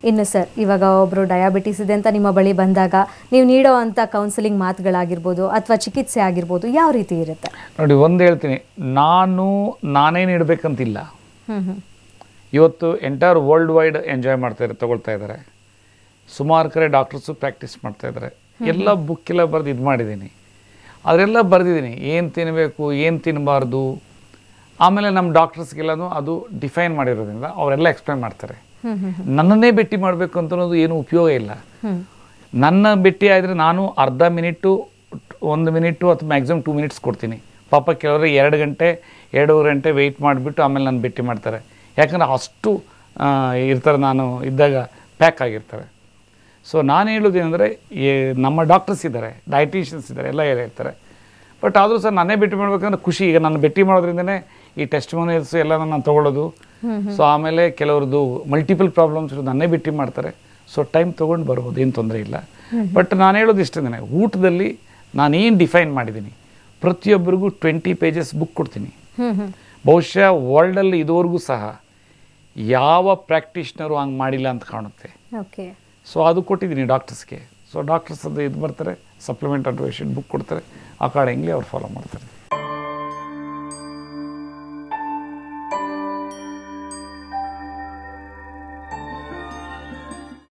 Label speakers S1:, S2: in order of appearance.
S1: ಇನ್ನು ಸರ್ ಇವಾಗ ಒಬ್ಬರು ಡಯಾಬಿಟಿಸ್ ಇದೆ ಅಂತ ನಿಮ್ಮ ಬಳಿ ಬಂದಾಗ ನೀವು ನೀಡೋ ಅಂಥ ಕೌನ್ಸಿಲಿಂಗ್ ಮಾತುಗಳಾಗಿರ್ಬೋದು ಅಥವಾ ಚಿಕಿತ್ಸೆ ಆಗಿರ್ಬೋದು ಯಾವ ರೀತಿ ಇರುತ್ತೆ
S2: ನೋಡಿ ಒಂದು ಹೇಳ್ತೀನಿ ನಾನು ನಾನೇ ನೀಡಬೇಕಂತಿಲ್ಲ
S1: ಹ್ಮ್ ಹ್ಮ್
S2: ಇವತ್ತು ಎಂಟೈರ್ ವರ್ಲ್ಡ್ ವೈಡ್ ಎಂಜಾಯ್ ಮಾಡ್ತಾ ಇದ್ದಾರೆ ತಗೊಳ್ತಾ ಇದ್ದಾರೆ ಸುಮಾರು ಕಡೆ ಡಾಕ್ಟರ್ಸು ಪ್ರಾಕ್ಟೀಸ್ ಮಾಡ್ತಾ ಇದ್ದಾರೆ ಎಲ್ಲ ಬುಕ್ಕೆಲ್ಲ ಬರೆದು ಇದು ಮಾಡಿದ್ದೀನಿ ಅದರೆಲ್ಲ ಬರೆದಿದ್ದೀನಿ ಏನು ತಿನ್ನಬೇಕು ಏನು ತಿನ್ನಬಾರ್ದು ಆಮೇಲೆ ನಮ್ಮ ಡಾಕ್ಟರ್ಸ್ಗೆಲ್ಲನೂ ಅದು ಡಿಫೈನ್ ಮಾಡಿರೋದ್ರಿಂದ ಅವರೆಲ್ಲ ಎಕ್ಸ್ಪ್ಲೈನ್ ಮಾಡ್ತಾರೆ
S1: ಹ್ಮ್ ಹ್ಮ್
S2: ನನ್ನನ್ನೇ ಭೇಟಿ ಮಾಡಬೇಕು ಅಂತ ಅನ್ನೋದು ಏನು ಉಪಯೋಗ ಇಲ್ಲ
S1: ಹ್ಮ್
S2: ನನ್ನ ಭೇಟಿ ಆದರೆ ನಾನು ಅರ್ಧ ಮಿನಿಟು ಒಂದು ಮಿನಿಟು ಅಥವಾ ಮ್ಯಾಕ್ಸಿಮಮ್ ಟೂ ಮಿನಿಟ್ಸ್ ಕೊಡ್ತೀನಿ ಪಾಪ ಕೆಲವರು ಎರಡು ಗಂಟೆ ಎರಡೂವರೆ ಗಂಟೆ ವೆಯ್ಟ್ ಮಾಡಿಬಿಟ್ಟು ಆಮೇಲೆ ನಾನು ಭೇಟಿ ಮಾಡ್ತಾರೆ ಯಾಕಂದರೆ ಅಷ್ಟು ಆ, ಇರ್ತಾರೆ ನಾನು ಇದ್ದಾಗ ಪ್ಯಾಕ್ ಆಗಿರ್ತಾರೆ ಸೊ ನಾನು ಹೇಳೋದೇನೆಂದರೆ ನಮ್ಮ ಡಾಕ್ಟರ್ಸ್ ಇದ್ದಾರೆ ಡಯಟಿಷಿಯನ್ಸ್ ಇದ್ದಾರೆ ಎಲ್ಲ ಹೇಳ್ತಾರೆ ಬಟ್ ಆದರೂ ಸರ್ ನಾನೇ ಭೇಟಿ ಮಾಡ್ಬೇಕಂದ್ರೆ ಖುಷಿ ಈಗ ನಾನು ಭೇಟಿ ಮಾಡೋದ್ರಿಂದನೇ ಈ ಟೆಸ್ಟ್ ಮೋನಿಯಲ್ಸ್ ಎಲ್ಲ ನಾನು ತೊಗೊಳ್ಳೋದು ಸೊ ಆಮೇಲೆ ಕೆಲವ್ರದ್ದು ಮಲ್ಟಿಪಲ್ ಪ್ರಾಬ್ಲಮ್ಸ್ ನನ್ನೇ ಭೇಟಿ ಮಾಡ್ತಾರೆ ಸೊ ಟೈಮ್ ತೊಗೊಂಡು ಬರ್ಬೋದು ಏನು ತೊಂದರೆ ಇಲ್ಲ ಬಟ್ ನಾನು ಹೇಳೋದು ಇಷ್ಟೇ ಊಟದಲ್ಲಿ ನಾನೇನು ಡಿಫೈನ್ ಮಾಡಿದ್ದೀನಿ ಪ್ರತಿಯೊಬ್ಬರಿಗೂ ಟ್ವೆಂಟಿ ಪೇಜಸ್ ಬುಕ್ ಕೊಡ್ತೀನಿ
S1: ಹ್ಮ್ ಹ್ಮ್
S2: ಬಹುಶಃ ವರ್ಲ್ಡಲ್ಲಿ ಇದುವರೆಗೂ ಸಹ ಯಾವ ಪ್ರಾಕ್ಟೀಷ್ನರು ಹಂಗೆ ಮಾಡಿಲ್ಲ ಅಂತ ಕಾಣುತ್ತೆ
S1: ಓಕೆ
S2: ಸೊ ಅದು ಕೊಟ್ಟಿದ್ದೀನಿ ಡಾಕ್ಟರ್ಸ್ಗೆ ಸೊ ಡಾಕ್ಟರ್ಸ್ ಅದು ಇದು ಬರ್ತಾರೆ ಸಪ್ಲಿಮೆಂಟ್ ಅಡ್ವೈಷನ್ ಬುಕ್ ಕೊಡ್ತಾರೆ ಅಕಾರ್ಡಿಂಗ್ಲಿ ಅವ್ರು ಫಾಲೋ ಮಾಡ್ತಾರೆ